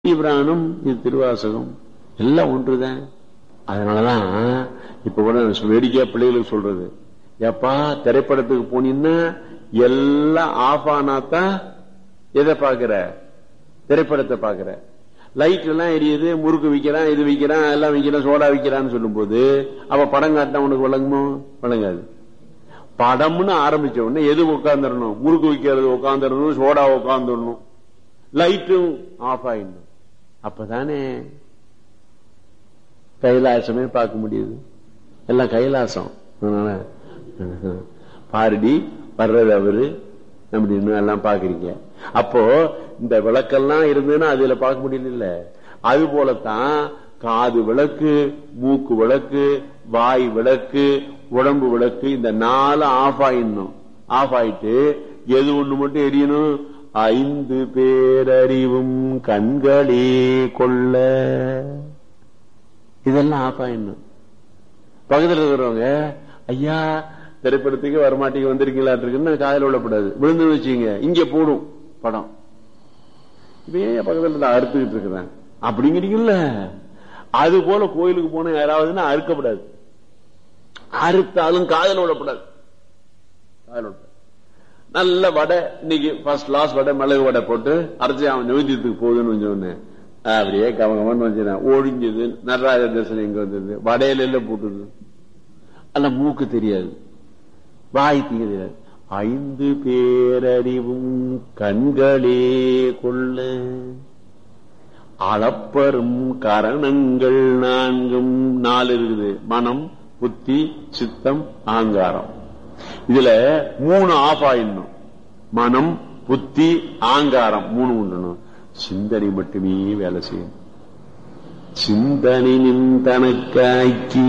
புராணம் இது திருவாசகம் எல்லாம் ஒன்றுதான் அதனாலதான் இப்ப கூட நான் வேடிக்கையா பிள்ளைகளுக்கு சொல்றது ஏப்பா திரைப்படத்துக்கு போனீங்கன்னா எல்லாம் ஆஃப் ஆனாதான் எதை பாக்குற திரைப்படத்தை பாக்குற லைட் எல்லாம் எரியுது முறுக்கு விக்கிறான் இது விக்கிறான் எல்லாம் விக்கிறான் சோடா விக்கிறான்னு சொல்லும் போது அவ படம் காட்டினா உனக்கு விளங்குமோ விளங்காது படம்னு ஆரம்பிச்ச உடனே எது உட்காந்துடணும் முறுக்கு விக்கிறது உட்காந்துடணும் சோடா உட்காந்துடணும் லைட்டும் ஆஃப் ஆயிடணும் அப்பதானே கைலாசமே பார்க்க முடியுது எல்லாம் கைலாசம் அதனால பாரடி வர்றது அவரு அப்படின்னு எல்லாம் பாக்குறீங்க அப்போ இந்த விளக்கெல்லாம் இருந்ததுன்னா அதுல பார்க்க முடியல அது போலத்தான் காது விளக்கு மூக்கு விளக்கு வாய் விளக்கு உடம்பு விளக்கு இந்த நாலு ஆஃப் ஆயிடணும் ஆஃப் ஆயிட்டு எது ஒண்ணு மட்டும் எரியணும் ஐந்து பேரறிவும் கண்களே கொள்ள இதெல்லாம் ஆஃப் ஆயிடணும் பக்கத்துல இருக்கிறவங்க ஐயா திரைப்படத்துக்கு வரமாட்டீங்க வந்திருக்கீங்களா இருக்குன்னு காதல் விடப்படாது விழுந்து வச்சுங்க இங்க போடும் படம் இப்ப ஏன் பக்கத்துல நான் அறுத்துக்கிட்டு இருக்கிறேன் அப்படிங்கிறீங்கல்ல அது போல கோயிலுக்கு போன யாராவதுன்னா அறுக்கப்படாது அறுத்தாலும் காதல் விடப்படாது காதல் விடப்படாது நல்ல வடை இன்னைக்கு ஃபர்ஸ்ட் கிளாஸ் வடை மிளகு வடை போட்டு அரைச்சி அவன் நிவேத்தியத்துக்கு போகுதுன்னு கொஞ்சம் அப்படியே கவனமான்னு வச்சுனேன் ஒழிஞ்சது நடராஜ தரிசனம் எங்க வந்தது வடையில எல்லாம் போட்டுது அல்ல மூக்கு தெரியாது வாய் தெரியாது ஐந்து பேரறிவும் கண்களே கொள்ள அளப்பரும் கரணங்கள் நான்கும் நாலு இருக்குது மனம் புத்தி சித்தம் ஆங்காரம் இதுல மூணு ஆஃப் ஆயிடணும் மனம் புத்தி ஆங்காரம் மூணு உண்டணும் சிந்தனை மட்டுமே வேலை செய்யும் சிந்தனை நின்றனக்காக்கி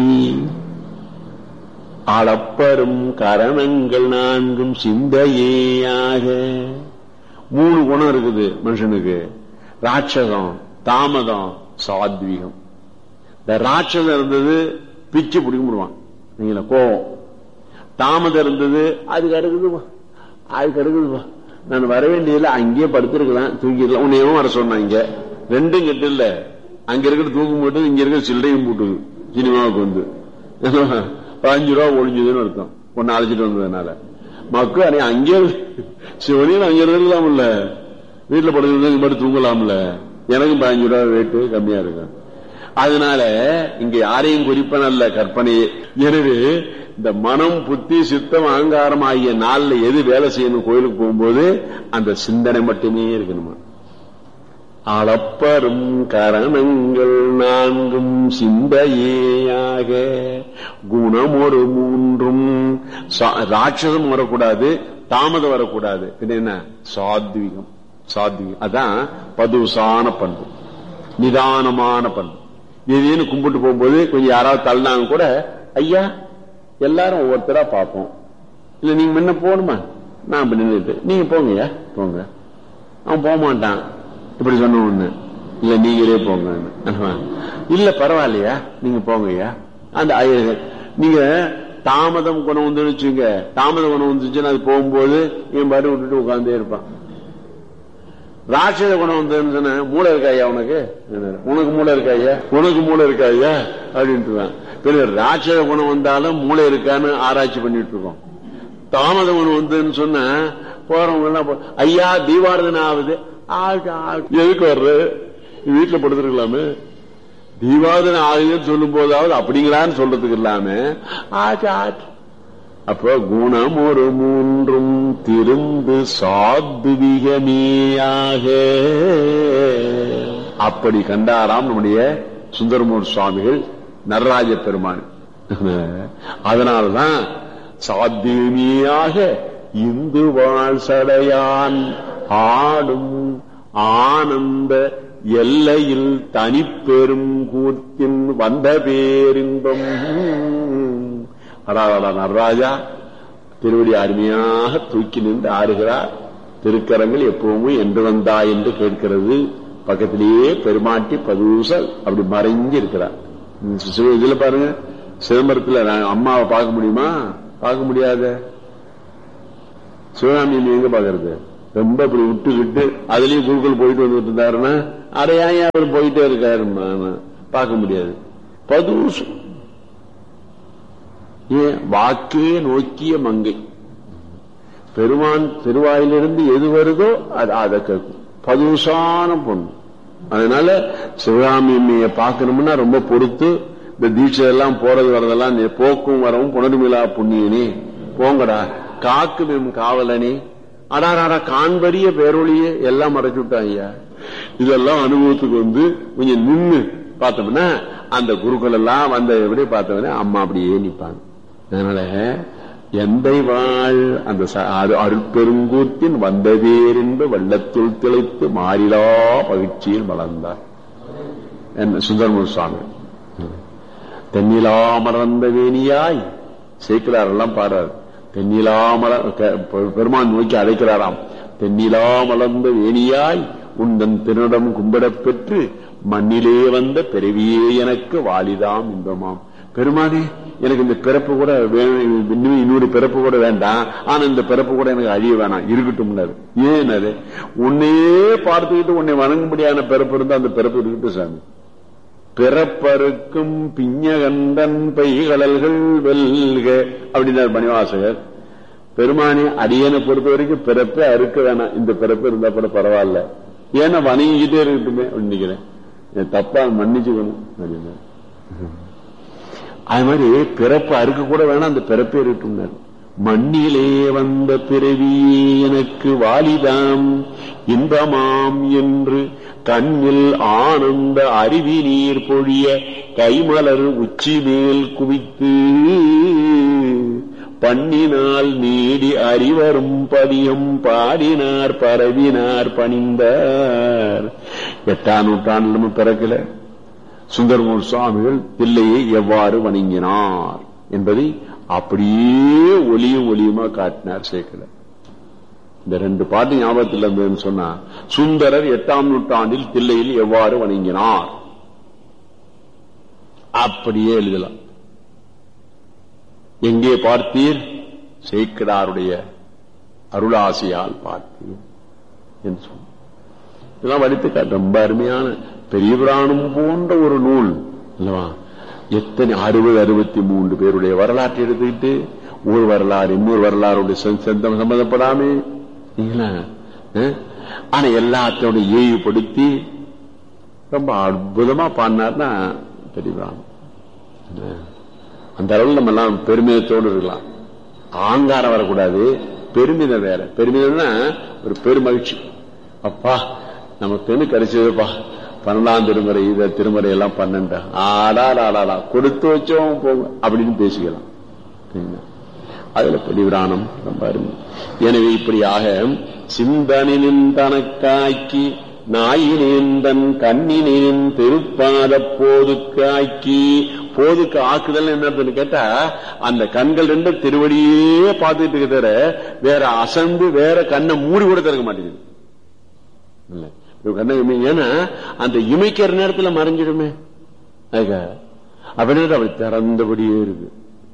அளப்பரும் கரணங்கள் நான்கும் சிந்தையேயாக மூணு குணம் இருக்குது மனுஷனுக்கு ராட்சதம் தாமதம் சாத்வீகம் இந்த ராட்சதம் இருந்தது பிச்சு பிடிக்க முடிவான் நீங்கள கோவம் தாமதம் இருந்தது அதுக்கு அடுக்குதுவா அதுக்கு அடுக்குதுவா நான் வர வேண்டியதுல அங்கேயே படுத்திருக்கலாம் தூங்கிடலாம் உன்னையும் வர சொன்னாங்க ரெண்டும் கெட்டு இல்ல அங்க இருக்கிற தூக்கம் போட்டு இங்க இருக்கிற சில்லறையும் போட்டுது சினிமாவுக்கு வந்து பதினஞ்சு ரூபா ஒழிஞ்சதுன்னு அர்த்தம் ஒன்னு அழைச்சிட்டு வந்ததுனால மக்கள் அன்னைக்கு அங்கே சிவனையும் அங்க இருக்கலாம்ல வீட்டுல படுத்து படுத்து தூங்கலாம்ல எனக்கும் பதினஞ்சு ரூபா ரேட்டு கம்மியா இருக்கும் அதனால இங்க யாரையும் குறிப்பன அல்ல கற்பனையே எனவே இந்த மனம் புத்தி சித்தம் அகங்காரம் ஆகிய நாள்ல எது வேலை செய்யணும் கோயிலுக்கு போகும்போது அந்த சிந்தனை மட்டுமே இருக்கணுமா அளப்பரும் கரணங்கள் நான்கும் சிந்தையேயாக குணம் ஒரு மூன்றும் ராட்சதம் வரக்கூடாது தாமதம் வரக்கூடாது என்ன சாத்விகம் சாத்விகம் அதான் பதுசான பண்பு நிதானமான பண்பு திடீர்னு கும்பிட்டு போகும்போது கொஞ்சம் யாராவது தள்ளினாங்க கூட ஐயா எல்லாரும் ஒவ்வொருத்தரா பார்ப்போம் இல்ல நீங்க முன்ன போகணுமா நான் நின்றுட்டு நீங்க போங்கய்யா போங்க அவன் போக மாட்டான் இப்படி சொன்ன ஒண்ணு இல்ல நீங்களே போங்க இல்ல பரவாயில்லையா நீங்க போங்கய்யா அந்த நீங்க தாமதம் குணம் வந்து வச்சுங்க தாமதம் குணம் வந்துச்சுன்னா அது போகும்போது என் பாரு விட்டுட்டு உட்கார்ந்தே இருப்பான் ராட்சத குணம் வந்து சொன்ன மூளை இருக்காயா உனக்கு உனக்கு மூளை இருக்காயா உனக்கு மூளை இருக்காயா அப்படின்ட்டு ராட்சத குணம் வந்தாலும் மூளை இருக்கான்னு ஆராய்ச்சி பண்ணிட்டு இருக்கோம் தாமத குணம் வந்துன்னு சொன்ன போறவங்க எல்லாம் ஐயா தீபாரதனை ஆகுது எதுக்கு வர்ற வீட்டுல படுத்துருக்கலாமே தீபாவதனை ஆகுதுன்னு சொல்லும் போதாவது அப்படிங்களான்னு சொல்றதுக்கு இல்லாம ஆச்சு ஆச்சு அப்ப குணம் ஒரு மூன்றும் திருந்து சாத்விகமேயாக அப்படி கண்டாராம் நம்முடைய சுந்தரமூர் சுவாமிகள் நடராஜ பெருமான் அதனால்தான் சாத்தியமியாக இந்து வாழ் சடையான் ஆடும் ஆனந்த எல்லையில் தனிப்பெரும் கூத்தின் வந்த பேரின்பம் அடாடா நடராஜா திருவடி அருமையாக தூக்கி நின்று ஆடுகிறார் திருக்கரங்கள் எப்பவுமே என்று வந்தா என்று கேட்கிறது பக்கத்திலேயே பெருமாட்டி பதூசல் அப்படி மறைஞ்சு இருக்கிறார் இதுல பாருங்க சிதம்பரத்துல அம்மாவை பார்க்க முடியுமா பார்க்க முடியாத சிவகாமி எங்க பாக்குறது ரொம்ப இப்படி விட்டுக்கிட்டு அதுலயும் குழுக்கள் போயிட்டு வந்துட்டு இருந்தாருன்னா அடையாய அவர் போயிட்டே இருக்காரு பார்க்க முடியாது பதுசு ஏன் வாக்கே நோக்கிய மங்கை பெருமான் திருவாயிலிருந்து எது வருதோ அது அதை கேட்கும் பதுசான பொண்ணு அதனால சிவகாமி அம்மையை பார்க்கணும்னா ரொம்ப பொறுத்து இந்த தீட்சை எல்லாம் போறது வரதெல்லாம் நீ போக்கும் வரவும் புனர்மிழா புண்ணியனே போங்கடா காக்கு எம் காவலனே அடாராடா காண்பரிய பேரொழியே எல்லாம் மறைச்சு விட்டான் ஐயா இதெல்லாம் அனுபவத்துக்கு வந்து கொஞ்சம் நின்னு பார்த்தோம்னா அந்த குருக்கள் எல்லாம் வந்த எப்படி பார்த்தவனே அம்மா அப்படியே நிப்பாங்க அதனால எந்தை வாழ் அந்த ச- அது அருட்பெருங்கூத்தின் வந்ததேர் என்று வள்ளத்துள் திளைத்து மாறிலா பகிழ்ச்சியில் வளர்ந்தார் என்ன சுந்தரமூர் சுவாமி தென்னிலா மலர்ந்த வேணியாய் சேர்க்கிறார் எல்லாம் பாடுறார் தென்னிலா மலர் க- பெ- பெருமான் நோக்கி அழைக்கிறாராம் தென்னிலா மலர்ந்த வேணியாய் உந்தன் திருநடம் கும்பிடப் பெற்று மண்ணிலே வந்த பிறவியே எனக்கு வாலிதாம் இன்பமாம் பெருமானே எனக்கு இந்த பிறப்பு கூட வேணும் இன்னும் இன்னொரு பிறப்பு கூட வேண்டாம் ஆனா இந்த பிறப்பு கூட எனக்கு அழிய வேணாம் இருக்கட்டும் ஏன் அது உன்னையே பார்த்துக்கிட்டு உன்னை வணங்கும்படியான பிறப்பு இருந்தா அந்த பிறப்பு இருக்கட்டும் சாமி பிறப்பருக்கும் பிஞ்சகண்டன் பைகடல்கள் வெல்க அப்படின்னார் பணிவாசகர் பெருமானி அடியனை பொறுத்த வரைக்கும் பிறப்பே அறுக்க வேணாம் இந்த பிறப்பு இருந்தா கூட பரவாயில்ல ஏன்னா வணங்கிக்கிட்டே இருக்கட்டுமே அப்படின்னு நினைக்கிறேன் என் தப்பா மன்னிச்சுக்கணும் அப்படின்னு அது மாதிரி பிறப்பு அறுக்க கூட வேணாம் அந்த பிறப்பே இருக்கட்டும் மண்ணிலே வந்த பிறவியே எனக்கு வாலிதாம் இன்பமாம் என்று கண்ணில் ஆனந்த அருவி நீர் பொழிய கைமலர் உச்சி மேல் குவித்து பண்ணினால் நீடி அறிவரும் பதியம் பாடினார் பரவினார் பணிந்தார் எட்டாம் நூற்றாண்டு நம்ம பிறக்கல சுந்தரமூர் சுவாமிகள் தில்லையை எவ்வாறு வணங்கினார் என்பதை அப்படியே ஒளியும் ஒளியுமா காட்டினார் சேர்க்கல இந்த ரெண்டு பாட்டு ஞாபகத்தில் இருந்ததுன்னு சொன்னா சுந்தரர் எட்டாம் நூற்றாண்டில் தில்லையில் எவ்வாறு வணங்கினார் அப்படியே எழுதலாம் எங்கே பார்த்தீர் சேக்கடாருடைய அருளாசியால் பார்த்தீர் என்று சொன்ன இதெல்லாம் வடித்து காட்டு ரொம்ப அருமையான பெரிய புராணம் போன்ற ஒரு நூல் அல்லவா எத்தனை அறுபது அறுபத்தி மூன்று பேருடைய வரலாற்றை எடுத்துக்கிட்டு ஒரு வரலாறு இன்னொரு வரலாறுடைய சொந்தம் சம்பந்தப்படாமே இல்லைங்களா? அஹ்? ஆனா எல்லாத்தோட ஏய்வுபடுத்தி ரொம்ப அற்புதமா பாடினார்னா பெரிய புராணம் அஹ்? அந்த அளவில் நம்ம எல்லாம் பெருமிதத்தோடு இருக்கலாம் ஆங்காரம் வரக்கூடாது பெருமிதம் வேற பெருமிதம்னா ஒரு பெருமகிழ்ச்சி அப்பா நமக்குன்னு கிடைச்சதுப்பா பன்னெண்டாம் திருமுறை இத திருமுறை எல்லாம் பன்னெண்டு ஆடா ஆடாடா கொடுத்து வச்சோம் போங்க அப்படின்னு பேசிக்கலாம் சரிங்களா? அதுல பெரிவிராணம் ரொம்ப அருமை எனவே இப்படியாக சிந்தனின் தனக்காக்கி நாயினேந்தன் கண்ணினேன் திருப்பாத போதுக்கு ஆக்கி போதுக்கு ஆக்குதல் என்னன்னு கேட்டா அந்த கண்கள் ரெண்டும் திருவடியே பார்த்துட்டு இருக்க தவிர வேற அசந்து வேற கண்ணை மூடி கூட திறக்க மாட்டேங்குது இல்ல இப்ப கண்ணை இமை ஏன்னா அந்த இமைக்கிற நேரத்துல மறைஞ்சிடுமே அதுக்காக அப்படின்னு அப்படி திறந்தபடியே இருக்கு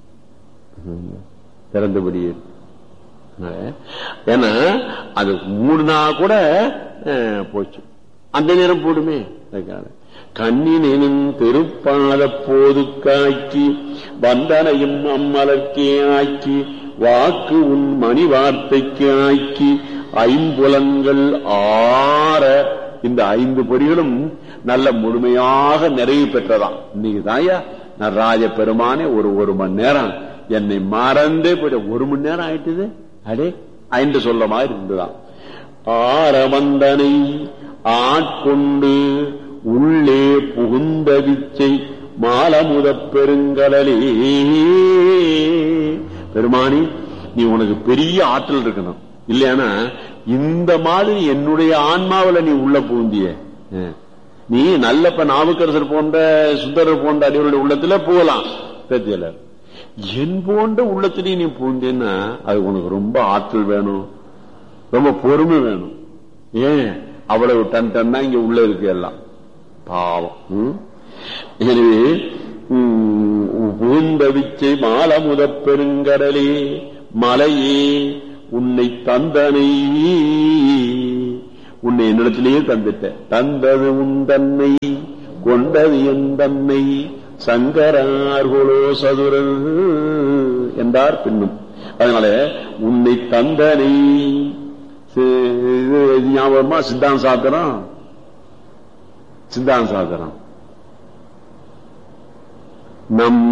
திறந்தபடியே இருக்கு அதனால, ஏன்னா அது மூடுனா கூட அஹ், போச்சு அந்த நேரம் போடுமே அதுக்காக கண்ணினின் திருப்பாத போது காக்கி வந்தனையும் அம்மலர்க்கே ஆக்கி வாக்கு உன் மணி வார்த்தைக்கு ஆக்கி ஐம்புலங்கள் ஆற இந்த ஐந்து பொறிகளும் நல்ல முழுமையாக நிறைவு பெற்றதாம் இன்னைக்கு தாயா நடராஜ பெருமானே ஒரு ஒரு மணி நேரம் என்னை மறந்தே போயிட்ட ஒரு மணி நேரம் ஆயிட்டுது அடே ஐந்து சொல்ல மாதிரி இருந்துதான் ஆரவந்தனை ஆட்கொண்டு உள்ளே புகுந்த விச்சை மாலமுதப் பெருங்கடலே பெருமானி நீ உனக்கு பெரிய ஆற்றல் இருக்கணும் இல்லையானா இந்த மாதிரி என்னுடைய ஆன்மாவுல நீ உள்ள பூந்திய நீ நல்லப்ப நாவுக்கரசர் போன்ற சுந்தரர் போன்ற அடிவருடைய உள்ளத்துல போகலாம் தெரியல என் போன்ற உள்ளத்திலேயே நீ பூந்தேன்னா அது உனக்கு ரொம்ப ஆற்றல் வேணும் ரொம்ப பொறுமை வேணும் ஏன் அவ்வளவு டன் டன்னா இங்க உள்ள இருக்கு எல்லாம் பாவம் ம்? எனவே பூந்தவிச்சை மாலமுதப் பெருங்கடலே மலையே உன்னை தந்தனை உன்னை என்னிடத்திலேயே தந்துட்ட தந்தது உன் தன்னை கொண்டது என் தன்னை சங்கரார்குலோ சதுரன் என்றார் பின்னும் அதனால உன்னை தந்தனை சி- இது ஞாபகமா சித்தாந்த சாத்திரம் சித்தாந்த சாத்திரம் நம்